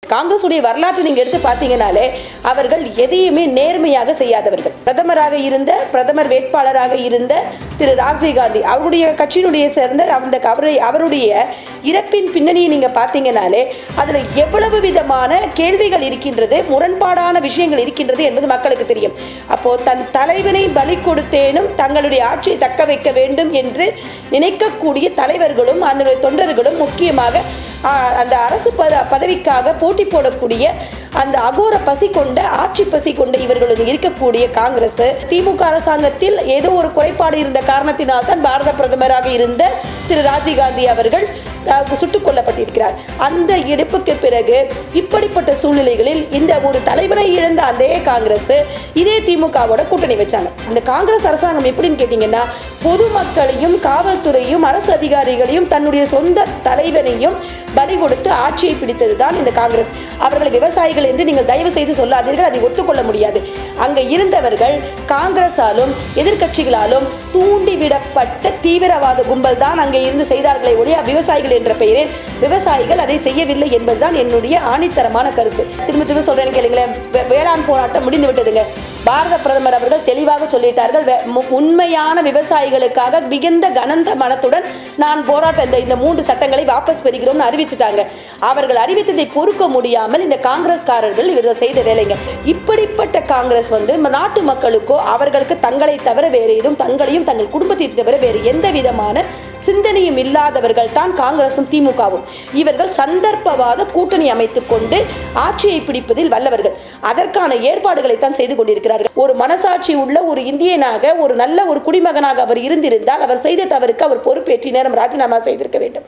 காங்கிரசுடைய வரலாற்றை நீங்க எடுத்து பார்த்தீங்கனாலே அவர்கள் எதையுமே நேர்மையாக செய்யாதவர்கள் பிரதமராக இருந்த பிரதமர் வேட்பாளராக இருந்த திரு ராஜீவ் காந்தி அவருடைய கட்சியினுடைய சேர்ந்த அந்த அவரை அவருடைய இறப்பின் பின்னணியை நீங்க பார்த்தீங்கனாலே அதுல எவ்வளவு விதமான கேள்விகள் இருக்கின்றது முரண்பாடான விஷயங்கள் இருக்கின்றது என்பது மக்களுக்கு தெரியும் அப்போ தன் தலைவனை பலி கொடுத்தேனும் தங்களுடைய ஆட்சியை தக்க வைக்க வேண்டும் என்று நினைக்கக்கூடிய தலைவர்களும் அதனுடைய தொண்டர்களும் முக்கியமாக ஆ, அந்த அரசு பத பதவிக்காக போட்டி போடக்கூடிய அந்த அகோர பசி கொண்ட ஆட்சி பசி கொண்ட இவர்களுக்கு இருக்கக்கூடிய காங்கிரஸ் திமுக அரசாங்கத்தில் ஏதோ ஒரு குறைபாடு இருந்த காரணத்தினால் தான் பாரத பிரதமராக இருந்த திரு ராஜீவ்காந்தி அவர்கள் அஹ், சுட்டுக் கொல்லப்பட்டிருக்கிறார் அந்த எடுப்புக்கு பிறகு இப்படிப்பட்ட சூழ்நிலைகளில் இந்த ஒரு தலைவனை இழந்த அதே காங்கிரஸ் இதே திமுகவோட கூட்டணி வச்சாங்க இந்த காங்கிரஸ் அரசாங்கம் எப்படின்னு கேட்டீங்கன்னா பொதுமக்களையும் காவல்துறையும் அரசு அதிகாரிகளையும் தன்னுடைய சொந்த தலைவனையும் பலி கொடுத்து ஆட்சியை பிடித்தது தான் இந்த காங்கிரஸ் அவர்கள் விவசாயிகள் என்று நீங்கள் தயவு செய்து சொல்லாதீர்கள் அதை ஒத்துக்கொள்ள முடியாது அங்க இருந்தவர்கள் காங்கிரஸாலும் எதிர்க்கட்சிகளாலும் தூண்டிவிடப்பட்ட தீவிரவாத கும்பல் தான் அங்கே இருந்து செய்தார்களே ஒழிய விவசாயிகள் என்ற பெயரில் விவசாயிகள் அதை செய்யவில்லை என்பதுதான் என்னுடைய ஆணித்தரமான கருத்து திரும்ப திரும்ப சொல்றேன் கேளுங்களேன் வே- வேளாண் போராட்டம் முடிந்து விட்டதுங்க பாரத பிரதமர் அவர்கள் தெளிவாக சொல்லிட்டார்கள் வே- மு- உண்மையான விவசாயிகளுக்காக மிகுந்த கனந்த மனத்துடன் நான் போராட்ட இந்த இந்த மூன்று சட்டங்களை வாபஸ் பெறுகிறோம்னு அறிவிச்சிட்டாங்க அவர்கள் அறிவித்ததை பொறுக்க முடியாமல் இந்த காங்கிரஸ்காரர்கள் இவர்கள் செய்த வேலைங்க இப்படிப்பட்ட காங்கிரஸ் வந்து ம- நாட்டு மக்களுக்கோ அவர்களுக்கு தங்களை தவிர வேறு எதுவும் தங்களையும் தங்கள் குடும்பத்தை தவிர வேறு எந்த விதமான சிந்தனையும் இல்லாதவர்கள் தான் காங்கிரசும் திமுகவும் இவர்கள் சந்தர்ப்பவாத கூட்டணி அமைத்துக் கொண்டு ஆட்சியை பிடிப்பதில் வல்லவர்கள் அதற்கான ஏற்பாடுகளை தான் செய்து கொண்டிருக்கிறார்கள் ஒரு மனசாட்சி உள்ள ஒரு இந்தியனாக ஒரு நல்ல ஒரு குடிமகனாக அவர் இருந்திருந்தால் அவர் செய்த தவறுக்கு அவர் பொறுப்பேற்றி நேரம் ராஜினாமா செய்திருக்க வேண்டும்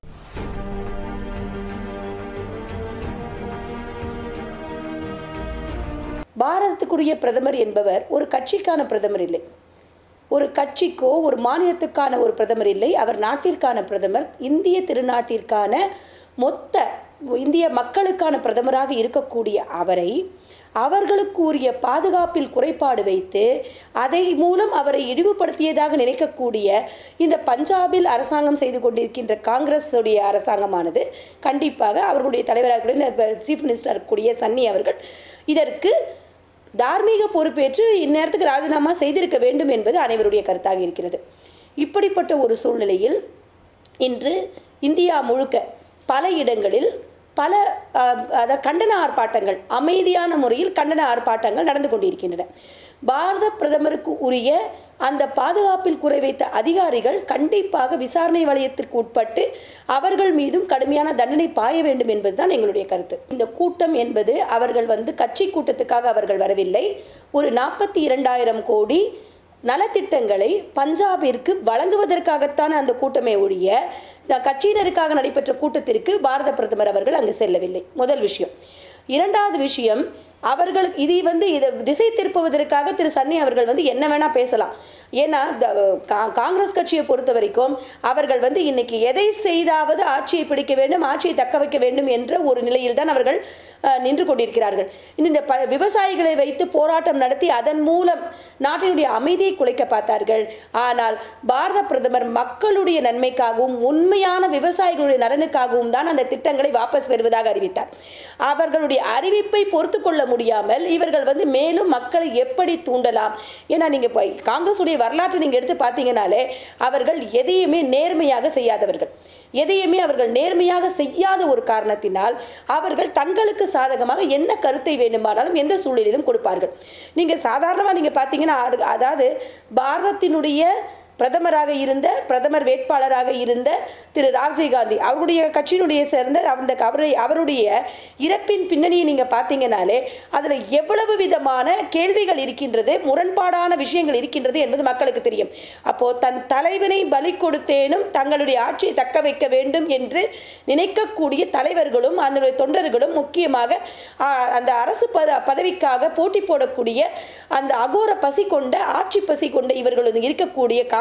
பாரதத்துக்குரிய பிரதமர் என்பவர் ஒரு கட்சிக்கான பிரதமர் இல்லை ஒரு கட்சிக்கோ ஒரு மாநிலத்துக்கான ஒரு பிரதமர் இல்லை அவர் நாட்டிற்கான பிரதமர் இந்திய திருநாட்டிற்கான மொத்த இந்திய மக்களுக்கான பிரதமராக இருக்கக்கூடிய அவரை அவர்களுக்கு உரிய பாதுகாப்பில் குறைபாடு வைத்து அதை மூலம் அவரை இழிவுபடுத்தியதாக நினைக்கக்கூடிய இந்த பஞ்சாபில் அரசாங்கம் செய்து கொண்டிருக்கின்ற காங்கிரஸ் உடைய அரசாங்கமானது கண்டிப்பாக அவர்களுடைய தலைவராக கூடிய இந்த சீஃப் மினிஸ்டர் கூடிய சன்னி அவர்கள் இதற்கு தார்மீக பொறுப்பேற்று இந்நேரத்துக்கு ராஜினாமா செய்திருக்க வேண்டும் என்பது அனைவருடைய கருத்தாக இருக்கிறது இப்படிப்பட்ட ஒரு சூழ்நிலையில் இன்று இந்தியா முழுக்க பல இடங்களில் பல அஹ், அதாவது கண்டன ஆர்ப்பாட்டங்கள் அமைதியான முறையில் கண்டன ஆர்ப்பாட்டங்கள் நடந்து கொண்டிருக்கின்றன பாரத பிரதமருக்கு உரிய அந்த பாதுகாப்பில் குறை வைத்த அதிகாரிகள் கண்டிப்பாக விசாரணை வளையத்திற்கு உட்பட்டு அவர்கள் மீதும் கடுமையான தண்டனை பாய வேண்டும் என்பதுதான் எங்களுடைய கருத்து இந்த கூட்டம் என்பது அவர்கள் வந்து கட்சி கூட்டத்துக்காக அவர்கள் வரவில்லை ஒரு நாற்பத்தி இரண்டாயிரம் கோடி நலத்திட்டங்களை பஞ்சாபிற்கு வழங்குவதற்காகத்தான் அந்த கூட்டமே ஒழிய இந்த கட்சியினருக்காக நடைபெற்ற கூட்டத்திற்கு பாரத பிரதமர் அவர்கள் அங்கு செல்லவில்லை முதல் விஷயம் இரண்டாவது விஷயம் அவர்களுக்கு இது வந்து இதை திசை திருப்புவதற்காக திரு சன்னி அவர்கள் வந்து என்ன வேணா பேசலாம் ஏன்னா த- கா- காங்கிரஸ் கட்சியை பொறுத்த வரைக்கும் அவர்கள் வந்து இன்னைக்கு எதை செய்தாவது ஆட்சியை பிடிக்க வேண்டும் ஆட்சியை தக்க வைக்க வேண்டும் என்ற ஒரு நிலையில் தான் அவர்கள் அஹ், நின்று கொண்டிருக்கிறார்கள் இன்னும் இந்த ப விவசாயிகளை வைத்து போராட்டம் நடத்தி அதன் மூலம் நாட்டினுடைய அமைதியை குலைக்க பார்த்தார்கள் ஆனால் பாரத பிரதமர் மக்களுடைய நன்மைக்காகவும் உண்மையான விவசாயிகளுடைய நலனுக்காகவும் தான் அந்த திட்டங்களை வாபஸ் பெறுவதாக அறிவித்தார் அவர்களுடைய அறிவிப்பை பொறுத்து கொள்ள முடியாமல் இவர்கள் வந்து மேலும் மக்களை எப்படி தூண்டலாம் ஏன்னா நீங்க இப்போ காங்கிரஸுடைய வரலாற்றை நீங்க எடுத்து பார்த்தீங்கனாலே அவர்கள் எதையுமே நேர்மையாக செய்யாதவர்கள் எதையுமே அவர்கள் நேர்மையாக செய்யாத ஒரு காரணத்தினால் அவர்கள் தங்களுக்கு சாதகமாக என்ன கருத்தை வேண்டுமானாலும் எந்த சூழ்நிலையிலும் கொடுப்பார்கள் நீங்க சாதாரணமாக நீங்க பார்த்தீங்கன்னா அது- அதாவது பாரதத்தினுடைய பிரதமராக இருந்த பிரதமர் வேட்பாளராக இருந்த திரு ராஜீவ் காந்தி அவருடைய கட்சியினுடைய சேர்ந்த அந்த அவரை அவருடைய இறப்பின் பின்னணியை நீங்க பார்த்தீங்கனாலே அதுல எவ்வளவு விதமான கேள்விகள் இருக்கின்றது முரண்பாடான விஷயங்கள் இருக்கின்றது என்பது மக்களுக்கு தெரியும் அப்போ தன் தலைவனை பலி கொடுத்தேனும் தங்களுடைய ஆட்சியை தக்க வைக்க வேண்டும் என்று நினைக்கக்கூடிய தலைவர்களும் அதனுடைய தொண்டர்களும் முக்கியமாக ஆ, அந்த அரசு பத பதவிக்காக போட்டி போடக்கூடிய அந்த அகோர பசி கொண்ட ஆட்சி பசி கொண்ட இவர்களுக்கு இருக்கக்கூடிய காங்கிரஸ்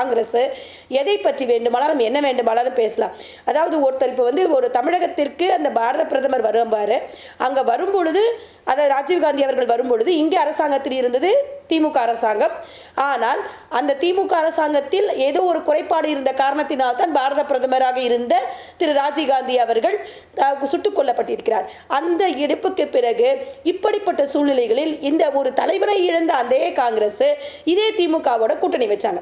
காங்கிரஸ் எதை பற்றி வேண்டுமானாலும் என்ன வேண்டுமானாலும் பேசலாம் அதாவது ஒருத்தர் இப்போ வந்து ஒரு தமிழகத்திற்கு அந்த பாரத பிரதமர் வரும்பாரு அங்கே வரும்பொழுது அதை ராஜீவ்காந்தி அவர்கள் வரும்பொழுது இங்கே அரசாங்கத்தில் இருந்தது திமுக அரசாங்கம் ஆனால் அந்த திமுக அரசாங்கத்தில் ஏதோ ஒரு குறைபாடு இருந்த காரணத்தினால் தான் பாரத பிரதமராக இருந்த திரு ராஜீவ்காந்தி அவர்கள் அஹ், சுட்டுக் கொல்லப்பட்டிருக்கிறார் அந்த இடுப்புக்கு பிறகு இப்படிப்பட்ட சூழ்நிலைகளில் இந்த ஒரு தலைவரை இழந்த அதே காங்கிரஸ் இதே திமுகவோட கூட்டணி வச்சாங்க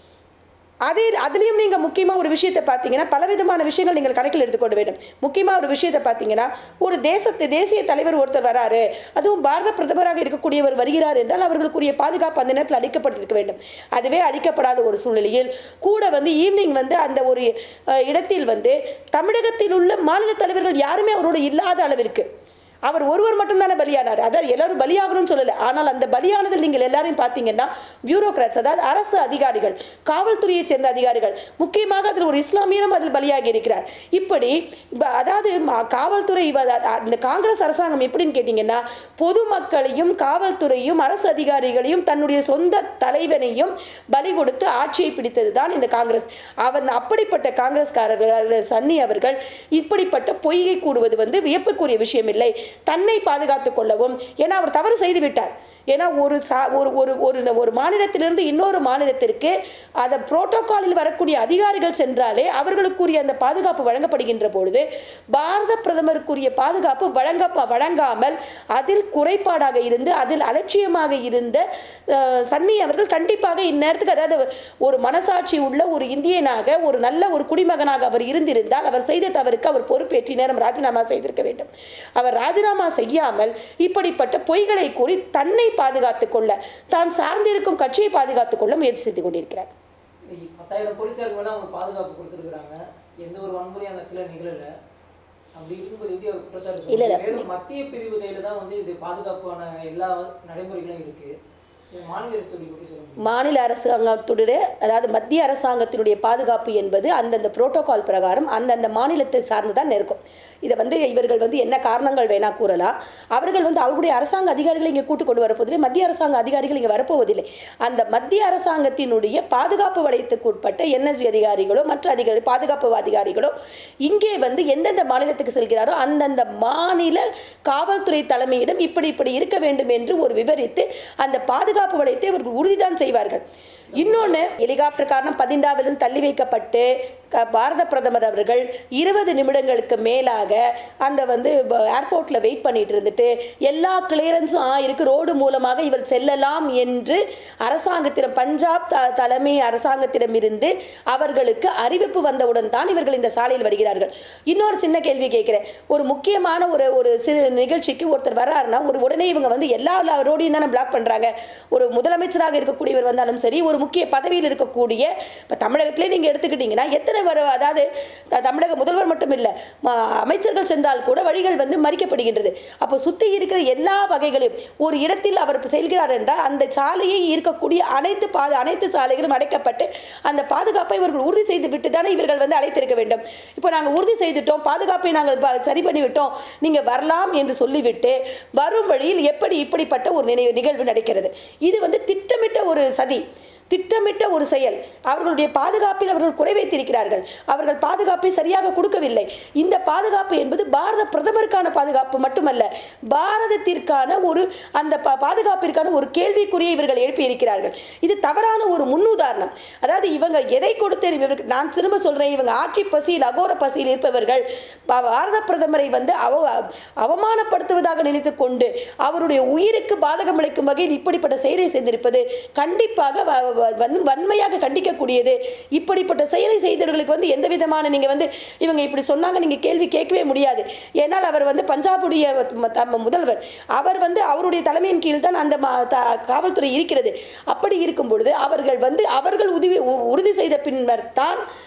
அதே அதுலேயும் நீங்கள் முக்கியமாக ஒரு விஷயத்தை பார்த்தீங்கன்னா பலவிதமான விஷயங்கள் நீங்கள் கணக்கில் எடுத்துக்கொள்ள வேண்டும் முக்கியமாக ஒரு விஷயத்தை பார்த்தீங்கன்னா ஒரு தேசத்து தேசிய தலைவர் ஒருத்தர் வராரு அதுவும் பாரத பிரதமராக இருக்கக்கூடியவர் வருகிறார் என்றால் அவர்களுக்குரிய பாதுகாப்பு அந்த நேரத்தில் அளிக்கப்பட்டிருக்க வேண்டும் அதுவே அளிக்கப்படாத ஒரு சூழ்நிலையில் கூட வந்து ஈவினிங் வந்து அந்த ஒரு அஹ், இடத்தில் வந்து தமிழகத்தில் உள்ள மாநில தலைவர்கள் யாருமே அவரோட இல்லாத அளவிற்கு அவர் ஒருவர் மட்டும்தானே பலியானார் அதாவது எல்லாரும் பலியாகணும்னு சொல்லலை ஆனால் அந்த பலியானதில் நீங்கள் எல்லாரையும் பார்த்தீங்கன்னா பியூரோக்ராட்ஸ் அதாவது அரசு அதிகாரிகள் காவல்துறையைச் சேர்ந்த அதிகாரிகள் முக்கியமாக அதில் ஒரு இஸ்லாமியரும் அதில் பலியாகி இருக்கிறார் இப்படி இப்ப அதாவது ம- காவல்துறை இவ- அ- அ- இந்த காங்கிரஸ் அரசாங்கம் எப்படின்னு கேட்டிங்கன்னா பொதுமக்களையும் காவல்துறையும் அரசு அதிகாரிகளையும் தன்னுடைய சொந்த தலைவனையும் பலி கொடுத்து ஆட்சியை பிடித்தது தான் இந்த காங்கிரஸ் அவன் அப்படிப்பட்ட காங்கிரஸ்காரர்கள் சன்னி அவர்கள் இப்படிப்பட்ட பொய்கை கூறுவது வந்து வியப்புக்குரிய விஷயம் இல்லை தன்னை பாதுகாத்துக் கொள்ளவும் ஏன்னா அவர் தவறு செய்து விட்டார் ஏன்னா ஒரு சா ஒரு ஒரு ஒரு ஒரு மாநிலத்திலிருந்து இன்னொரு மாநிலத்திற்கு அதை புரோட்டோகாலில் வரக்கூடிய அதிகாரிகள் சென்றாலே அவர்களுக்குரிய அந்த பாதுகாப்பு வழங்கப்படுகின்ற பொழுது பாரத பிரதமருக்குரிய பாதுகாப்பு வழங்க வழங்காமல் அதில் குறைபாடாக இருந்து அதில் அலட்சியமாக இருந்த அஹ், சன்னி அவர்கள் கண்டிப்பாக இந்நேரத்துக்கு அதாவது ஒரு மனசாட்சி உள்ள ஒரு இந்தியனாக ஒரு நல்ல ஒரு குடிமகனாக அவர் இருந்திருந்தால் அவர் செய்த தவறுக்கு அவர் பொறுப்பேற்றி நேரம் ராஜினாமா செய்திருக்க வேண்டும் அவர் ராஜினாமா செய்யாமல் இப்படிப்பட்ட பொய்களை கூறி தன்னை பாதுகாத்துக் கொள்ள தான் சார்ந்திருக்கும் கட்சியை பாதுகாத்துக் கொள்ள முயற்சி செய்து கொண்டிருக்கிறார் இன்னைக்கு பத்தாயிரம் போலீஸாருக்கு மேல அவங்க பாதுகாப்பு கொடுத்துருக்காங்க எந்த ஒரு வன்முறையும் அந்த இடத்துல நிகழல அப்படி இருக்கும்போது எப்படி அவர் குற்றச்சாட்டு இல்ல, இல்ல. சொல்றாரு? வெறும் மத்திய பிரிவு கையில தான் வந்து இது பாதுகாப்பான எல்லா நடைமுறைகளும் இருக்கு இது மாநில அரசு எப்படி பற்றி சொல்ல முடியும் மாநில அரசாங்கத்துடைய அதாவது மத்திய அரசாங்கத்தினுடைய பாதுகாப்பு என்பது அந்தந்த புரோட்டோகால் பிரகாரம் அந்தந்த மாநிலத்தை சார்ந்து தான் இருக்கும் இதை வந்து இவர்கள் வந்து என்ன காரணங்கள் வேணா கூறலாம் அவர்கள் வந்து அவர்களுடைய அரசாங்க அதிகாரிகளை இங்கே கூட்டு கொண்டு வரப்போவதில்லை மத்திய அரசாங்க அதிகாரிகள் இங்கே வரப்போவதில்லை அந்த மத்திய அரசாங்கத்தினுடைய பாதுகாப்பு வலயத்துக்கு உட்பட்ட என்எஸ்ஜி அதிகாரிகளோ மற்ற அதிகாரி பாதுகாப்பு அதிகாரிகளோ இங்கே வந்து எந்தெந்த மாநிலத்துக்கு செல்கிறாரோ அந்தந்த மாநில காவல்துறை தலைமையிடம் இப்படி இப்படி இருக்க வேண்டும் என்று ஒரு விவரித்து அந்த பாதுகாப்பு வலயத்தை அவர்கள் உறுதிதான் செய்வார்கள் இன்னொன்று ஹெலிகாப்டர் காரணம் பதிண்டாவிலிருந்து தள்ளி வைக்கப்பட்டு க- பாரத பிரதமர் அவர்கள் இருபது நிமிடங்களுக்கு மேலாக அந்த வந்து ஏர்போர்ட்டில் வெயிட் பண்ணிட்டு இருந்துட்டு எல்லா கிளியரன்ஸும் ஆ இருக்கு ரோடு மூலமாக இவர் செல்லலாம் என்று அரசாங்கத்திடம் பஞ்சாப் த தலைமை அரசாங்கத்திடம் இருந்து அவர்களுக்கு அறிவிப்பு வந்தவுடன் தான் இவர்கள் இந்த சாலையில் வருகிறார்கள் இன்னொரு சின்ன கேள்வி கேட்கிறேன் ஒரு முக்கியமான ஒரு ஒரு சிறு நிகழ்ச்சிக்கு ஒருத்தர் வர்றாருன்னா ஒரு உடனே இவங்க வந்து எல்லா எல்லா ரோடையும் தானே பிளாக் பண்றாங்க ஒரு முதலமைச்சராக இருக்கக்கூடியவர் வந்தாலும் சரி ஒரு முக்கிய பதவியில் இருக்கக்கூடிய இப்போ தமிழகத்திலே நீங்க எடுத்துக்கிட்டீங்கன்னா எத்தனை வர அதாவது த- தமிழக முதல்வர் மட்டும் இல்லை அமைச்சர்கள் சென்றால் கூட வழிகள் வந்து மறிக்கப்படுகின்றது அப்போ சுத்தி இருக்கிற எல்லா வகைகளையும் ஒரு இடத்தில் அவர் செல்கிறார் என்றால் அந்த சாலையை இருக்கக்கூடிய அனைத்து பாத அனைத்து சாலைகளும் அடைக்கப்பட்டு அந்த பாதுகாப்பை இவர்கள் உறுதி செய்து விட்டு தானே இவர்கள் வந்து அழைத்திருக்க வேண்டும் இப்போ நாங்கள் உறுதி செய்துட்டோம் பாதுகாப்பை நாங்கள் ப- சரி பண்ணிவிட்டோம் நீங்க வரலாம் என்று சொல்லிவிட்டு வரும் வழியில் எப்படி இப்படிப்பட்ட ஒரு நினை நிகழ்வு நடக்கிறது இது வந்து திட்டமிட்ட ஒரு சதி திட்டமிட்ட ஒரு செயல் அவர்களுடைய பாதுகாப்பில் அவர்கள் குறை வைத்திருக்கிறார்கள் அவர்கள் பாதுகாப்பை சரியாக கொடுக்கவில்லை இந்த பாதுகாப்பு என்பது பாரத பிரதமருக்கான பாதுகாப்பு மட்டுமல்ல பாரதத்திற்கான ஒரு அந்த பா- பாதுகாப்பிற்கான ஒரு கேள்விக்குறியை இவர்கள் எழுப்பியிருக்கிறார்கள் இது தவறான ஒரு முன்னுதாரணம் அதாவது இவங்க எதை கொடுத்து இவர்கள் நான் திரும்ப சொல்றேன் இவங்க ஆட்சி பசியில் அகோர பசியில் இருப்பவர்கள் பா- பாரத பிரதமரை வந்து அவ அவமானப்படுத்துவதாக நினைத்து கொண்டு அவருடைய உயிருக்கு பாதகம் அளிக்கும் வகையில் இப்படிப்பட்ட செயலை செய்திருப்பது கண்டிப்பாக வ- வ- வன்- வன்மையாக கண்டிக்கக்கூடியது இப்படிப்பட்ட செயலை செய்தவர்களுக்கு வந்து எந்த விதமான நீங்க வந்து இவங்க இப்படி சொன்னாங்க நீங்க கேள்வி கேட்கவே முடியாது ஏன்னால் அவர் வந்து பஞ்சாபுடைய ம- தம்ம முதல்வர் அவர் வந்து அவருடைய தலைமையின் கீழ் தான் அந்த ம- த- காவல்துறை இருக்கிறது அப்படி இருக்கும் பொழுது அவர்கள் வந்து அவர்கள் உதவி உ- உறுதி செய்த பின்னர் தான்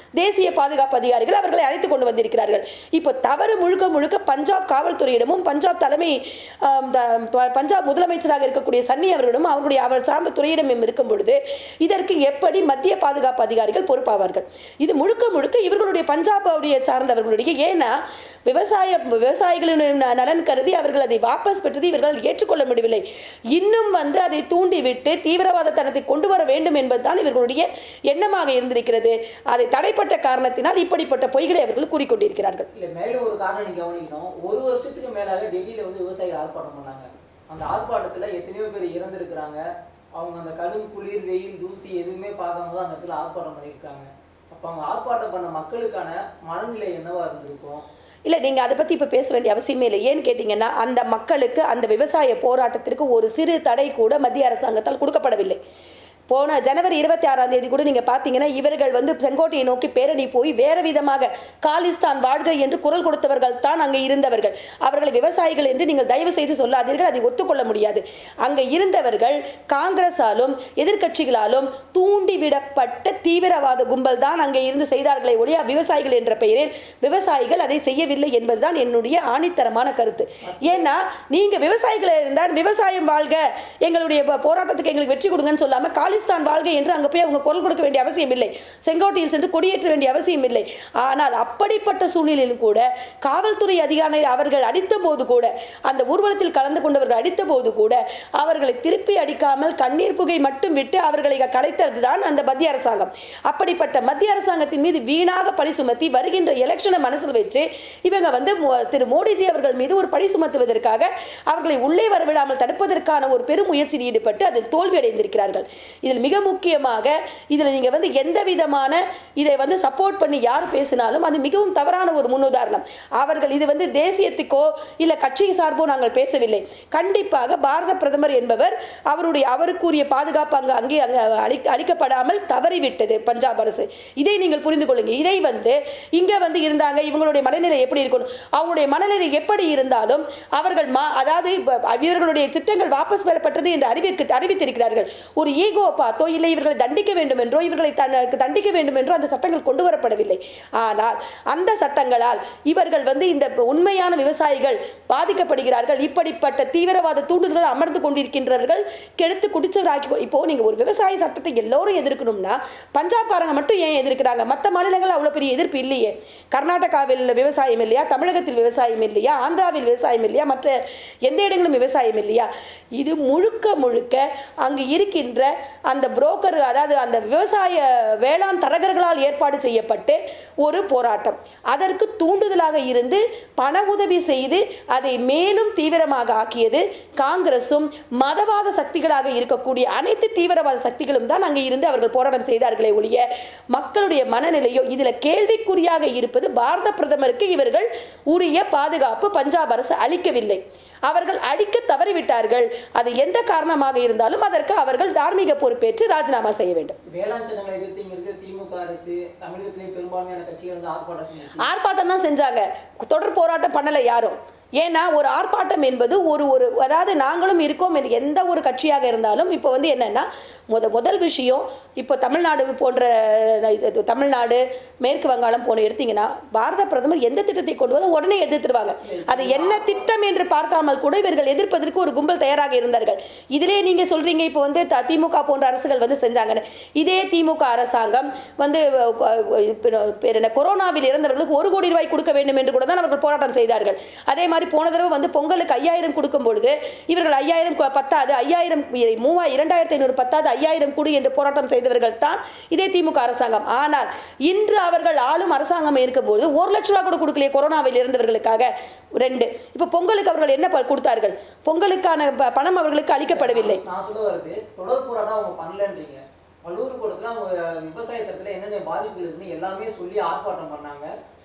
தேசிய பாதுகாப்பு அதிகாரிகள் அவர்களை அழைத்து கொண்டு வந்திருக்கிறார்கள் இப்போ தவறு முழுக்க முழுக்க பஞ்சாப் காவல்துறையிடமும் பஞ்சாப் தலைமை ஆம், த- ப- பஞ்சாப் முதலமைச்சராக இருக்கக்கூடிய சன்னி அவர்களிடம் அவர்களுடைய அவர் சார்ந்த துறையிடம் இருக்கும் பொழுது இதற்கு எப்படி மத்திய பாதுகாப்பு அதிகாரிகள் பொறுப்பாவார்கள் இது முழுக்க முழுக்க இவர்களுடைய பஞ்சாபுடைய சார்ந்தவர்களுடைய ஏன்னா விவசாய விவசாயிகளின் ந- நலன் கருதி அவர்கள் அதை வாபஸ் பெற்றது இவர்கள் ஏற்றுக்கொள்ள முடியவில்லை இன்னும் வந்து அதை தூண்டிவிட்டு தீவிரவாத தனத்தை கொண்டு வர வேண்டும் என்பதுதான் இவர்களுடைய எண்ணமாக இருந்திருக்கிறது அதை தடைப்பட்ட காரணத்தினால் இப்படிப்பட்ட பொய்களை அவர்கள் கூறிக்கொண்டிருக்கிறார்கள் இல்ல மேலும் ஒரு காரணம் நீங்க கவனிக்கணும் ஒரு வருஷத்துக்கு மேலாக டெல்லியில வந்து விவசாயிகள் ஆர்ப்பாட்டம் பண்ணாங்க அந்த ஆர்ப்பாட்டத்துல எத்தனையோ பேர் இறந்திருக்கிறாங்க அவங்க அந்த கடும் குளிர் வெயில் தூசி எதுவுமே பார்க்காம தான் அந்த இடத்துல ஆர்ப்பாட்டம் பண்ணியிருக்காங்க அப்ப அவங்க ஆர்ப்பாட்டம் பண்ண மக்களுக்கான மனநிலை என்னவா இருந்திருக்கும் இல்லை நீங்கள் அதை பற்றி இப்போ பேச வேண்டிய அவசியமே இல்லை ஏன்னு கேட்டிங்கன்னா அந்த மக்களுக்கு அந்த விவசாய போராட்டத்திற்கு ஒரு சிறு தடை கூட மத்திய அரசாங்கத்தால் கொடுக்கப்படவில்லை போன ஜனவரி இருபத்தி ஆறாம் தேதி கூட நீங்கள் பார்த்தீங்கன்னா இவர்கள் வந்து செங்கோட்டையை நோக்கி பேரணி போய் வேறு விதமாக காலிஸ்தான் வாழ்க என்று குரல் கொடுத்தவர்கள் தான் அங்கே இருந்தவர்கள் அவர்களை விவசாயிகள் என்று நீங்கள் தயவு செய்து சொல்லாதீர்கள் அதை ஒத்துக்கொள்ள முடியாது அங்கே இருந்தவர்கள் காங்கிரஸாலும் எதிர்க்கட்சிகளாலும் தூண்டிவிடப்பட்ட தீவிரவாத கும்பல் தான் அங்கே இருந்து செய்தார்களே ஒழிய விவசாயிகள் என்ற பெயரில் விவசாயிகள் அதை செய்யவில்லை என்பதுதான் என்னுடைய ஆணித்தரமான கருத்து ஏன்னா நீங்க விவசாயிகள் இருந்தால் விவசாயம் வாழ்க எங்களுடைய போ- போராட்டத்துக்கு எங்களுக்கு வெற்றி கொடுங்கன்னு சொல்லாம காலிஸ்தான் வாழ்க என்று அங்க போய் அவங்க குரல் கொடுக்க வேண்டிய அவசியம் இல்லை செங்கோட்டையில் சென்று கொடியேற்ற வேண்டிய அவசியம் இல்லை ஆனால் அப்படிப்பட்ட சூழ்நிலையிலும் கூட காவல்துறை அதிகாரி அவர்கள் அடித்த போது கூட அந்த ஊர்வலத்தில் கலந்து கொண்டவர்கள் அடித்த போது கூட அவர்களை திருப்பி அடிக்காமல் கண்ணீர் புகை மட்டும் விட்டு அவர்களை கலைத்ததுதான் அந்த மத்திய அரசாங்கம் அப்படிப்பட்ட மத்திய அரசாங்கத்தின் மீது வீணாக பழி சுமத்தி வருகின்ற எலெக்ஷனை மனசில் வச்சு இவங்க வந்து மோ- திரு மோடிஜி அவர்கள் மீது ஒரு பழி சுமத்துவதற்காக அவர்களை உள்ளே வரவிடாமல் தடுப்பதற்கான ஒரு பெரும் முயற்சியில் ஈடுபட்டு அதில் தோல்வி அடைந்திருக்கிறார்கள் இதில் மிக முக்கியமாக இதில் நீங்கள் வந்து எந்த விதமான இதை வந்து சப்போர்ட் பண்ணி யார் பேசினாலும் அது மிகவும் தவறான ஒரு முன்னுதாரணம் அவர்கள் இது வந்து தேசியத்துக்கோ இல்லை கட்சி சார்போ நாங்கள் பேசவில்லை கண்டிப்பாக பாரத பிரதமர் என்பவர் அவருடைய அவருக்குரிய பாதுகாப்பு அங்கு அங்கே அங்கே அளி அளிக்கப்படாமல் தவறிவிட்டது பஞ்சாப் அரசு இதை நீங்கள் புரிந்து கொள்ளுங்க இதை வந்து இங்கே வந்து இருந்தாங்க இவங்களுடைய மனநிலை எப்படி இருக்கணும் அவங்களுடைய மனநிலை எப்படி இருந்தாலும் அவர்கள் மா அதாவது இப்ப இவர்களுடைய திட்டங்கள் வாபஸ் பெறப்பட்டது என்று அறிவிற்கு அறிவித்திருக்கிறார்கள் ஒரு ஈகோ பார்த்தோ இல்லை இவர்களை தண்டிக்க வேண்டும் என்றோ இவர்களை தன் தண்டிக்க வேண்டும் என்றோ அந்த சட்டங்கள் கொண்டு வரப்படவில்லை ஆனால் அந்த சட்டங்களால் இவர்கள் வந்து இந்த உண்மையான விவசாயிகள் பாதிக்கப்படுகிறார்கள் இப்படிப்பட்ட தீவிரவாத தூண்டுதல்கள் அமர்ந்து கொண்டிருக்கின்றவர்கள் கெடுத்து குடிச்சவராக்கி இப்போ நீங்க ஒரு விவசாய சட்டத்தை எல்லோரும் எதிர்க்கணும்னா பஞ்சாப்காரங்க மட்டும் ஏன் எதிர்க்கிறாங்க மற்ற மாநிலங்கள் அவ்வளவு பெரிய எதிர்ப்பு இல்லையே கர்நாடகாவில் விவசாயம் இல்லையா தமிழகத்தில் விவசாயம் இல்லையா ஆந்திராவில் விவசாயம் இல்லையா மற்ற எந்த இடங்களும் விவசாயம் இல்லையா இது முழுக்க முழுக்க அங்கு இருக்கின்ற அந்த புரோக்கர் அதாவது அந்த விவசாய வேளாண் தரகர்களால் ஏற்பாடு செய்யப்பட்டு ஒரு போராட்டம் அதற்கு தூண்டுதலாக இருந்து பண உதவி செய்து அதை மேலும் தீவிரமாக ஆக்கியது காங்கிரசும் மதவாத சக்திகளாக இருக்கக்கூடிய அனைத்து தீவிரவாத சக்திகளும் தான் அங்கே இருந்து அவர்கள் போராட்டம் செய்தார்களே ஒழிய மக்களுடைய மனநிலையோ இதில் கேள்விக்குறியாக இருப்பது பாரத பிரதமருக்கு இவர்கள் உரிய பாதுகாப்பு பஞ்சாப் அரசு அளிக்கவில்லை அவர்கள் அடிக்க தவறிவிட்டார்கள் அது எந்த காரணமாக இருந்தாலும் அதற்கு அவர்கள் தார்மீக பொறுப்பேற்று ராஜினாமா செய்ய வேண்டும் வேளாண் சட்டங்களை எதிர்த்து இங்க இருக்க திமுக அரசு தமிழகத்திலேயும் பெரும்பான்மையான கட்சிகள் வந்து ஆர்ப்பாட்டம் செஞ்சு ஆர்ப்பாட்டம் தான் செஞ்சாங்க தொடர் போராட்டம் பண்ணலை யாரும் ஏன்னா ஒரு ஆர்ப்பாட்டம் என்பது ஒரு ஒரு அதாவது நாங்களும் இருக்கோம் என்று எந்த ஒரு கட்சியாக இருந்தாலும் இப்போ வந்து என்னன்னா முத முதல் விஷயம் இப்போ தமிழ்நாடு போன்ற இது- இது தமிழ்நாடு மேற்கு வங்காளம் போன எடுத்தீங்கன்னா பாரத பிரதமர் எந்த திட்டத்தை கொண்டு வந்து உடனே எதிர்த்துருவாங்க அது என்ன திட்டம் என்று பார்க்காமல் கூட இவர்கள் எதிர்ப்பதற்கு ஒரு கும்பல் தயாராக இருந்தார்கள் இதிலே நீங்க சொல்றீங்க இப்போ வந்து த- திமுக போன்ற அரசுகள் வந்து செஞ்சாங்கன்னு இதே திமுக அரசாங்கம் வந்து அஹ், அஹ், இப்ப பேர் என்ன கொரோனாவில் இறந்தவர்களுக்கு ஒரு கோடி ரூபாய் கொடுக்க வேண்டும் என்று கூட தான் அவர்கள் போராட்டம் செய்தார்கள் அதே மாதிரி போன தடவை வந்து பொங்கலுக்கு ஐயாயிரம் கொடுக்கும் பொழுது இவர்கள் ஐயாயிரம் கு- பத்தாது ஐயாயிரம் மூவாயிரம் இரண்டாயிரத்தி ஐநூறு பத்தாது ஐயாயிரம் கொடு என்று போராட்டம் செய்தவர்கள் தான் இதே திமுக அரசாங்கம் ஆனால் இன்று அவர்கள் ஆளும் அரசாங்கம் இருக்கும்போது ஒரு லட்ச ரூபா கூட கொடுக்கலையே கொரோனாவில் இறந்தவர்களுக்காக ரெண்டு இப்போ பொங்கலுக்கு அவர்கள் என்ன ப- கொடுத்தார்கள் பொங்கலுக்கான ப- பணம் அவர்களுக்கு அளிக்கப்படவில்லை நான் சொல்ல வருது தொடர் போராட்டம் அவங்க பண்ணலன்றீங்க பல்லூர் கூடத்துல அவங்க விவசாய சட்டத்துல என்னென்ன பாதிப்புகள் இருக்குன்னு எல்லாமே சொல்லி ஆர்ப்பாட்டம் பண்ணாங்க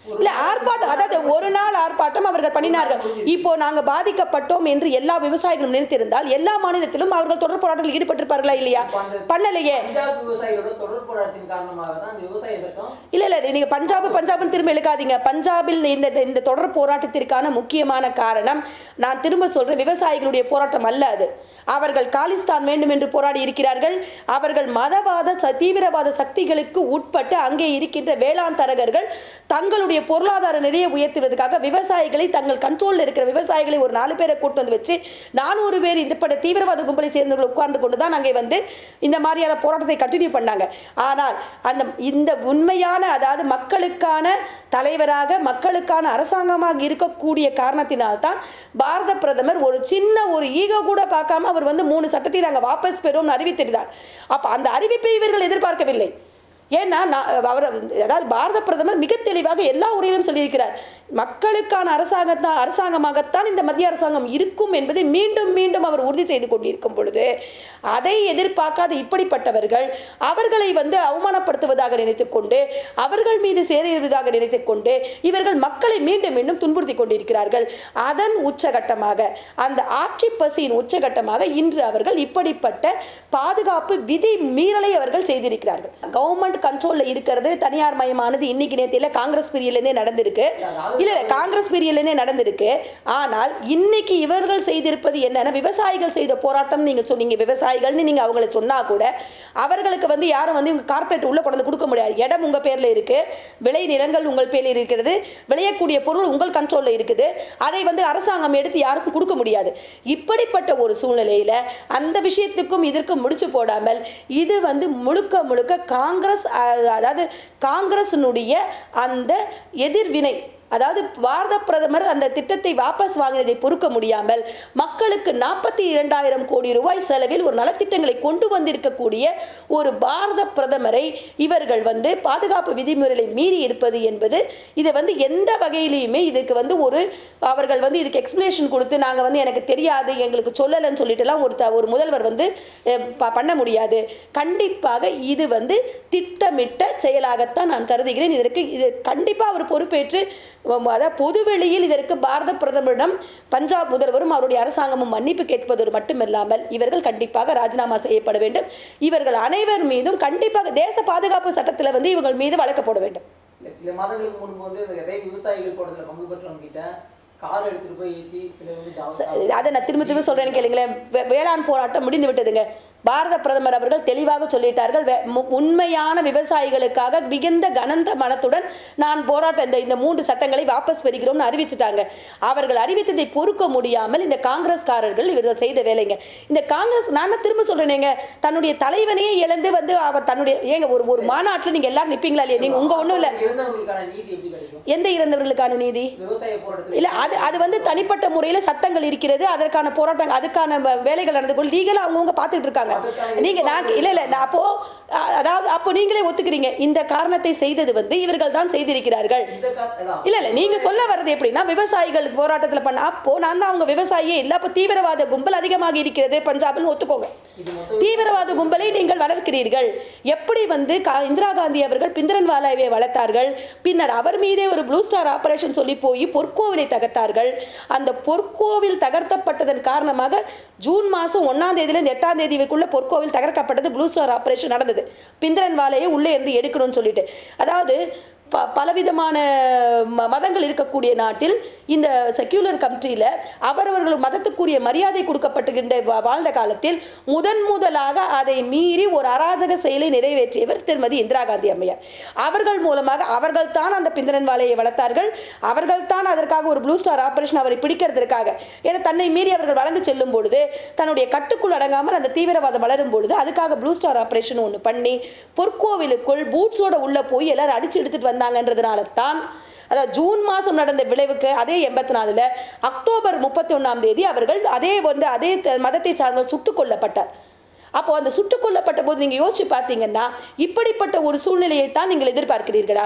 இல்ல ஆர்ப்பாட்டம் அதாவது ஒரு நாள் ஆர்ப்பாட்டம் அவர்கள் பண்ணினார்கள் இப்போ நாங்க பாதிக்கப்பட்டோம் என்று எல்லா விவசாயிகளும் நினைத்திருந்தால் எல்லா மாநிலத்திலும் அவர்கள் தொடர் போராட்டத்தில் ஈடுபட்டிருப்பார்களா இல்லையா இப்ப அந்த பண்ணலையே பஞ்சாப் விவசாயிகளோட தொடர் போராட்டத்தின் காரணமாக தான் இந்த விவசாய சட்டம் இல்ல இல்ல நீங்க பஞ்சாப் பஞ்சாப்னு திரும்ப இழுக்காதீங்க பஞ்சாபில் இந்த இந்த தொடர் போராட்டத்திற்கான முக்கியமான காரணம் நான் திரும்ப சொல்றேன் விவசாயிகளுடைய போராட்டம் அல்ல அது அவர்கள் காலிஸ்தான் வேண்டும் என்று போராடி இருக்கிறார்கள் அவர்கள் மதவாத ச- தீவிரவாத சக்திகளுக்கு உட்பட்டு அங்கே இருக்கின்ற வேளாண் தரகர்கள் தங்களுடைய பொருளாதார நிலையை உயர்த்துவதற்காக விவசாயிகளை தங்கள் கண்ட்ரோலில் இருக்கிற விவசாயிகளை ஒரு நாலு பேரை கூட்டு வந்து வச்சு நானூறு பேர் இந்த பட தீவிரவாத கும்பலை சேர்ந்தவர்கள் உட்கார்ந்து கொண்டு தான் அங்கே வந்து இந்த மாதிரியான போராட்டத்தை கண்டினியூ பண்ணாங்க ஆனால் அந்த இந்த உண்மையான அதாவது மக்களுக்கான தலைவராக மக்களுக்கான அரசாங்கமாக இருக்கக்கூடிய காரணத்தினால்தான் பாரத பிரதமர் ஒரு சின்ன ஒரு ஈகோ கூட பார்க்காம அவர் வந்து மூணு சட்டத்தை நாங்கள் வாபஸ் பெறுவோம்னு அறிவித்திருந்தார் அப்போ அந்த அறிவிப்பை இவர்கள் எதிர்பார்க்கவில்லை ஏன்னா நான் அவர் அதாவது பாரத பிரதமர் மிக தெளிவாக எல்லா உரையிலும் சொல்லியிருக்கிறார் மக்களுக்கான அரசாங்கத்தான் அரசாங்கமாகத்தான் இந்த மத்திய அரசாங்கம் இருக்கும் என்பதை மீண்டும் மீண்டும் அவர் உறுதி செய்து கொண்டிருக்கும் பொழுது அதை எதிர்பார்க்காத இப்படிப்பட்டவர்கள் அவர்களை வந்து அவமானப்படுத்துவதாக நினைத்துக்கொண்டு அவர்கள் மீது சேருவதாக நினைத்துக்கொண்டு இவர்கள் மக்களை மீண்டும் மீண்டும் துன்புறுத்தி கொண்டிருக்கிறார்கள் அதன் உச்சகட்டமாக அந்த ஆட்சி பசியின் உச்சகட்டமாக இன்று அவர்கள் இப்படிப்பட்ட பாதுகாப்பு விதி மீறலை அவர்கள் செய்திருக்கிறார்கள் கவர்மெண்ட் கண்ட்ரோல்ல இருக்கிறது தனியார் மயமானது இன்னைக்கு நேத்தில காங்கிரஸ் பீரியட்லேருந்தே நடந்திருக்கு இல்ல இல்ல காங்கிரஸ் பீரியட்லேருந்தே நடந்திருக்கு ஆனால் இன்னைக்கு இவர்கள் செய்திருப்பது என்னன்னா விவசாயிகள் செய்த போராட்டம் நீங்க சொன்னீங்க விவசாயிகள்னு நீங்க அவங்கள சொன்னா கூட அவர்களுக்கு வந்து யாரும் வந்து இவங்க கார்ப்பரேட் உள்ள கொண்டு வந்து கொடுக்க முடியாது இடம் உங்க பேர்ல இருக்கு விளை நிலங்கள் உங்கள் பேரில் இருக்கிறது விளையக்கூடிய பொருள் உங்கள் கண்ட்ரோல்ல இருக்குது அதை வந்து அரசாங்கம் எடுத்து யாருக்கும் கொடுக்க முடியாது இப்படிப்பட்ட ஒரு சூழ்நிலையில அந்த விஷயத்துக்கும் இதற்கும் முடிச்சு போடாமல் இது வந்து முழுக்க முழுக்க காங்கிரஸ் அஹ், அதாவது காங்கிரசினுடைய அந்த எதிர்வினை அதாவது பாரத பிரதமர் அந்த திட்டத்தை வாபஸ் வாங்கினதை பொறுக்க முடியாமல் மக்களுக்கு நாற்பத்தி இரண்டாயிரம் கோடி ரூபாய் செலவில் ஒரு நலத்திட்டங்களை கொண்டு வந்திருக்கக்கூடிய ஒரு பாரத பிரதமரை இவர்கள் வந்து பாதுகாப்பு விதிமுறைகளை மீறி இருப்பது என்பது இதை வந்து எந்த வகையிலையுமே இதுக்கு வந்து ஒரு அவர்கள் வந்து இதுக்கு எக்ஸ்பிளேஷன் கொடுத்து நாங்கள் வந்து எனக்கு தெரியாது எங்களுக்கு சொல்லலைன்னு சொல்லிட்டுலாம் ஒரு த ஒரு முதல்வர் வந்து அஹ், ப- பண்ண முடியாது கண்டிப்பாக இது வந்து திட்டமிட்ட செயலாகத்தான் நான் கருதுகிறேன் இதற்கு இது கண்டிப்பாக அவர் பொறுப்பேற்று உம், அதாவது பொதுவெளியில் இதற்கு பாரத பிரதமரிடம் பஞ்சாப் முதல்வரும் அவருடைய அரசாங்கமும் மன்னிப்பு கேட்பதோடு மட்டுமில்லாமல் இவர்கள் கண்டிப்பாக ராஜினாமா செய்யப்பட வேண்டும் இவர்கள் அனைவர் மீதும் கண்டிப்பாக தேச பாதுகாப்பு சட்டத்தில் வந்து இவர்கள் மீது வழக்கு போட வேண்டும் இல்ல சில மாதங்களுக்கு முன்பு வந்து இந்த விதை விவசாயிகள் போட்டதுல பங்கு பெற்றவங்க கிட்ட கார் எடுத்துட்டு போய் ஏத்தி சிலர் வந்து ஜாப் ச- அதை நான் திரும்ப திரும்ப சொல்றேன்னு கேளுங்களேன் வே- வேளாண் போராட்டம் முடிந்து விட்டதுங்க பாரத பிரதமர் அவர்கள் தெளிவாக சொல்லிட்டார்கள் வே- மு- உண்மையான விவசாயிகளுக்காக மிகுந்த கனந்த மனத்துடன் நான் போராட்டம் இந்த இந்த மூன்று சட்டங்களை வாபஸ் பெறுகிறோம்னு அறிவிச்சிட்டாங்க அவர்கள் அறிவித்ததை பொறுக்க முடியாமல் இந்த காங்கிரஸ்காரர்கள் இவர்கள் செய்த வேலைங்க இந்த காங்கிரஸ் நான் தான் திரும்ப சொல்றேனேங்க தன்னுடைய தலைவனையே இழந்து வந்து அவர் தன்னுடைய ஏங்க ஒரு ஒரு மாநாட்டில் நீங்க எல்லாரும் நிப்பீங்களா இல்லையா நீங்க உங்க ஒண்ணும் இல்ல இருந்தவங்களுக்கான நீதி எப்படி கிடைக்கும் எந்த இறந்தவர்களுக்கான நீதி விவசாய போராட்டத்தில் இல்ல அது அது வந்து தனிப்பட்ட முறையில சட்டங்கள் இருக்கிறது அதற்கான போராட்டம் அதுக்கான வ- வேலைகள் நடந்து கொள் லீகலா அவங்கவுங்க பார்த்துட்டு இருக்காங்க நீங்க நான் இல்ல இல்ல நான் அப்போ அ- அதாவது அப்போ நீங்களே ஒத்துக்கிறீங்க இந்த காரணத்தை செய்தது வந்து இவர்கள் தான் செய்திருக்கிறார்கள் இந்த கா- அதான். இல்ல இல்ல நீங்க சொல்ல வர்றது எப்படின்னா விவசாயிகள் போராட்டத்துல பண்ண அப்போ நான் தான் அவங்க விவசாயியே இல்ல அப்போ தீவிரவாத கும்பல் அதிகமாக இருக்கிறது பஞ்சாப்னு ஒத்துக்கோங்க இது மொத்தம் தீவிரவாத கும்பலை நீங்கள் வளர்க்கிறீர்கள் எப்படி வந்து கா- இந்திரா காந்தி அவர்கள் பிந்திரன்வாலாவை வளர்த்தார்கள் பின்னர் அவர் மீதே ஒரு ப்ளூ ஸ்டார் ஆபரேஷன் சொல்லி போய் பொற்கோவிலை தகர்த்தார்கள் அந்த பொற்கோவில் தகர்த்தப்பட்டதன் காரணமாக ஜூன் மாதம் ஒன்றாம் தேதியிலேருந்து எட்டாம் தேதிக்குள்ள பொற்கோவில் தகர்க்கப்பட்டது ப்ளூ ஸ்டார் ஆபரேஷன் நடந்தது பிந்திரன்வாலையை உள்ளே இருந்து எடுக்கணும்னு சொல்லிட்டு அதாவது ப பலவிதமான ம- மதங்கள் இருக்கக்கூடிய நாட்டில் இந்த செக்யூலர் கண்ட்ரியில் அவரவர்கள் மதத்துக்குரிய மரியாதை கொடுக்கப்பட்டுகின்ற வா- வாழ்ந்த காலத்தில் முதன் முதலாக அதை மீறி ஒரு அராஜக செயலை நிறைவேற்றியவர் திருமதி இந்திரா காந்தி அம்மையார் அவர்கள் மூலமாக அவர்கள் தான் அந்த பிந்தரன் வாழையை வளர்த்தார்கள் அவர்கள் தான் அதற்காக ஒரு ப்ளூ ஸ்டார் ஆபரேஷன் அவரை பிடிக்கிறதுக்காக ஏன்னா தன்னை மீறி அவர்கள் வளர்ந்து செல்லும் பொழுது தன்னுடைய கட்டுக்குள் அடங்காமல் அந்த தீவிரவாதம் வளரும் பொழுது அதுக்காக ப்ளூ ஸ்டார் ஆபரேஷன் ஒன்று பண்ணி பொற்கோவிலுக்குள் பூட்ஸோட உள்ள போய் எல்லாரும் அடிச்சு எடுத்துட்டு வந்தாங்கன்றதுனால தான் அதாவது ஜூன் மாதம் நடந்த விளைவுக்கு அதே எண்பத்தி நாலில் அக்டோபர் முப்பத்தி ஒன்றாம் தேதி அவர்கள் அதே வந்து அதே த- மதத்தை சார்ந்த சுட்டுக் கொல்லப்பட்டார் அப்போ அந்த சுட்டுக் கொல்லப்பட்ட போது நீங்கள் யோசிச்சு பார்த்தீங்கன்னா இப்படிப்பட்ட ஒரு சூழ்நிலையை தான் நீங்கள் எதிர்பார்க்கிறீர்களா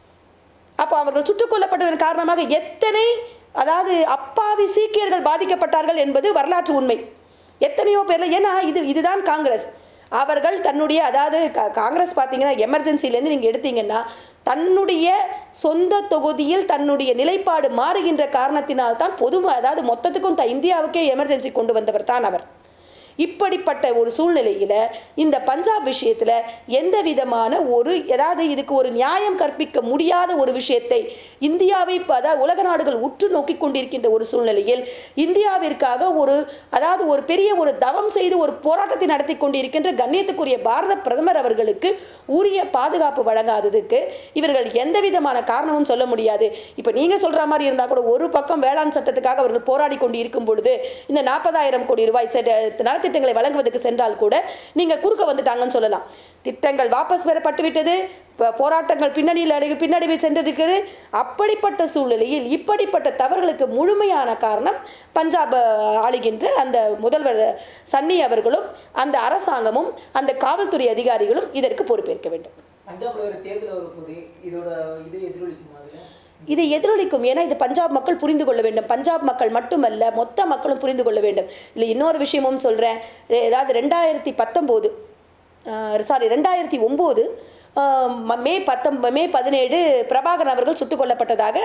அப்போ அவர்கள் சுட்டுக் கொல்லப்பட்டதன் காரணமாக எத்தனை அதாவது அப்பாவி சீக்கியர்கள் பாதிக்கப்பட்டார்கள் என்பது வரலாற்று உண்மை எத்தனையோ பேர்ல ஏன்னா இது இதுதான் காங்கிரஸ் அவர்கள் தன்னுடைய அதாவது கா- காங்கிரஸ் பார்த்தீங்கன்னா எமர்ஜென்சிலேருந்து நீங்கள் எடுத்தீங்கன்னா தன்னுடைய சொந்த தொகுதியில் தன்னுடைய நிலைப்பாடு மாறுகின்ற காரணத்தினால்தான் பொது அதாவது மொத்தத்துக்கும் த இந்தியாவுக்கே எமர்ஜென்சி கொண்டு வந்தவர் தான் அவர் இப்படிப்பட்ட ஒரு சூழ்நிலையில் இந்த பஞ்சாப் விஷயத்தில் எந்த விதமான ஒரு ஏதாவது இதுக்கு ஒரு நியாயம் கற்பிக்க முடியாத ஒரு விஷயத்தை இந்தியாவை இப்ப அதாவது உலக நாடுகள் உற்று நோக்கி கொண்டிருக்கின்ற ஒரு சூழ்நிலையில் இந்தியாவிற்காக ஒரு அதாவது ஒரு பெரிய ஒரு தவம் செய்து ஒரு போராட்டத்தை நடத்தி கொண்டிருக்கின்ற கண்ணியத்துக்குரிய பாரத பிரதமர் அவர்களுக்கு உரிய பாதுகாப்பு வழங்காததுக்கு இவர்கள் எந்த விதமான காரணமும் சொல்ல முடியாது இப்போ நீங்கள் சொல்கிற மாதிரி இருந்தால் கூட ஒரு பக்கம் வேளாண் சட்டத்துக்காக அவர்கள் போராடி கொண்டு இருக்கும் பொழுது இந்த நாற்பதாயிரம் கோடி ரூபாய் செ- நலத்திட்டங்களை வழங்குவதற்கு சென்றால் கூட நீங்கள் குறுக்க வந்துட்டாங்கன்னு சொல்லலாம் திட்டங்கள் வாபஸ் பெறப்பட்டு விட்டது ப- போராட்டங்கள் பின்னணியில் அடை பின்னடைவு சென்றிருக்கிறது அப்படிப்பட்ட சூழ்நிலையில் இப்படிப்பட்ட தவறுகளுக்கு முழுமையான காரணம் பஞ்சாப் அஹ், ஆளுகின்ற அந்த முதல்வர் சன்னி அவர்களும் அந்த அரசாங்கமும் அந்த காவல்துறை அதிகாரிகளும் இதற்கு பொறுப்பேற்க வேண்டும் பஞ்சாப்ல ஒரு தேர்தல் வரப்போகுது இதோட இது எதிரொலிக்குமா அதுல இதை எதிரொலிக்கும் ஏன்னா இது பஞ்சாப் மக்கள் புரிந்து கொள்ள வேண்டும் பஞ்சாப் மக்கள் மட்டுமல்ல மொத்த மக்களும் புரிந்து கொள்ள வேண்டும் இல்லை இன்னொரு விஷயமும் சொல்கிறேன் ஏதாவது ரெண்டாயிரத்தி பத்தொம்போது சாரி ரெண்டாயிரத்தி ஒம்பது மே பத்தொம்ப மே பதினேழு பிரபாகரன் அவர்கள் சுட்டுக் கொல்லப்பட்டதாக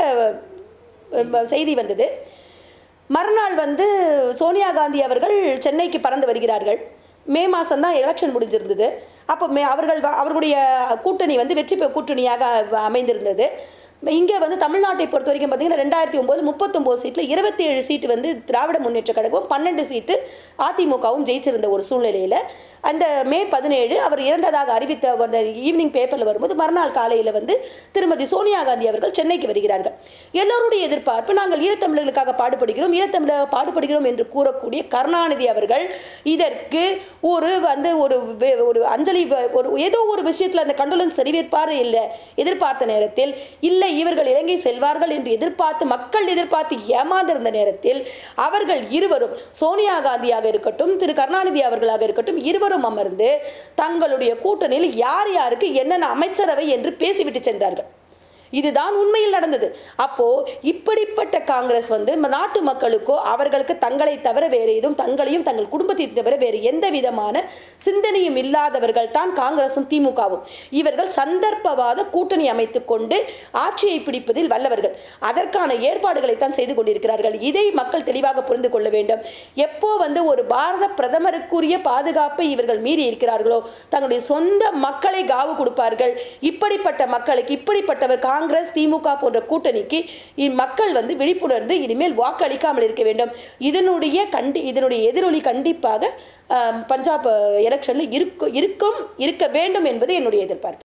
அஹ், செய்தி வந்தது மறுநாள் வந்து சோனியா காந்தி அவர்கள் சென்னைக்கு பறந்து வருகிறார்கள் மே மாதம் தான் எலெக்ஷன் முடிஞ்சிருந்தது அப்போ மே அவர்கள் வ- அவர்களுடைய கூட்டணி வந்து வெற்றி பெ- கூட்டணியாக அ- அமைந்திருந்தது இங்கே வந்து தமிழ்நாட்டை பொறுத்த வரைக்கும் பார்த்தீங்கன்னா ரெண்டாயிரத்தி ஒம்பது முப்பத்தொம்போது சீட்டில் இருபத்தி ஏழு சீட்டு வந்து திராவிட முன்னேற்ற கழகம் பன்னெண்டு சீட்டு அதிமுகவும் ஜெயிச்சிருந்த ஒரு சூழ்நிலையில் அந்த மே பதினேழு அவர் இறந்ததாக அறிவித்த அந்த ஈவினிங் பேப்பரில் வரும்போது மறுநாள் காலையில் வந்து திருமதி சோனியா காந்தி அவர்கள் சென்னைக்கு வருகிறார்கள் எல்லோருடைய எதிர்பார்ப்பு நாங்கள் ஈழத்தமிழர்களுக்காக பாடுபடுகிறோம் ஈழத்தமிழக பாடுபடுகிறோம் என்று கூறக்கூடிய கருணாநிதி அவர்கள் இதற்கு ஒரு வந்து ஒரு வே- ஒரு அஞ்சலி வ- ஒரு ஏதோ ஒரு விஷயத்தில் அந்த கண்டோலன்ஸ் தெரிவிப்பார் இல்லை எதிர்பார்த்த நேரத்தில் இல்லை இவர்கள் இலங்கை செல்வார்கள் என்று எதிர்பார்த்து மக்கள் எதிர்பார்த்து ஏமாந்திருந்த நேரத்தில் அவர்கள் இருவரும் சோனியா காந்தியாக இருக்கட்டும் திரு கருணாநிதி அவர்களாக இருக்கட்டும் இருவரும் அமர்ந்து தங்களுடைய கூட்டணியில் யார் யாருக்கு என்னென்ன அமைச்சரவை என்று பேசிவிட்டு சென்றார்கள் இதுதான் உண்மையில் நடந்தது அப்போ இப்படிப்பட்ட காங்கிரஸ் வந்து ம- நாட்டு மக்களுக்கோ அவர்களுக்கு தங்களை தவிர வேறு எதுவும் தங்களையும் தங்கள் குடும்பத்தை தவிர வேறு எந்த விதமான சிந்தனையும் இல்லாதவர்கள் தான் காங்கிரசும் திமுகவும் இவர்கள் சந்தர்ப்பவாத கூட்டணி அமைத்துக் கொண்டு ஆட்சியை பிடிப்பதில் வல்லவர்கள் அதற்கான ஏற்பாடுகளை தான் செய்து கொண்டிருக்கிறார்கள் இதை மக்கள் தெளிவாக புரிந்து கொள்ள வேண்டும் எப்போ வந்து ஒரு பாரத பிரதமருக்குரிய பாதுகாப்பை இவர்கள் மீறி இருக்கிறார்களோ தங்களுடைய சொந்த மக்களை காவு கொடுப்பார்கள் இப்படிப்பட்ட மக்களுக்கு இப்படிப்பட்டவர் காங்கிரஸ் திமுக போன்ற கூட்டணிக்கு மக்கள் வந்து விழிப்புணர்ந்து இனிமேல் வாக்களிக்காமல் இருக்க வேண்டும் இதனுடைய கண்டி இதனுடைய எதிரொலி கண்டிப்பாக ஆம், பஞ்சாப் எலெக்ஷனில் இருக்கும் இருக்கும் இருக்க வேண்டும் என்பது என்னுடைய எதிர்பார்ப்பு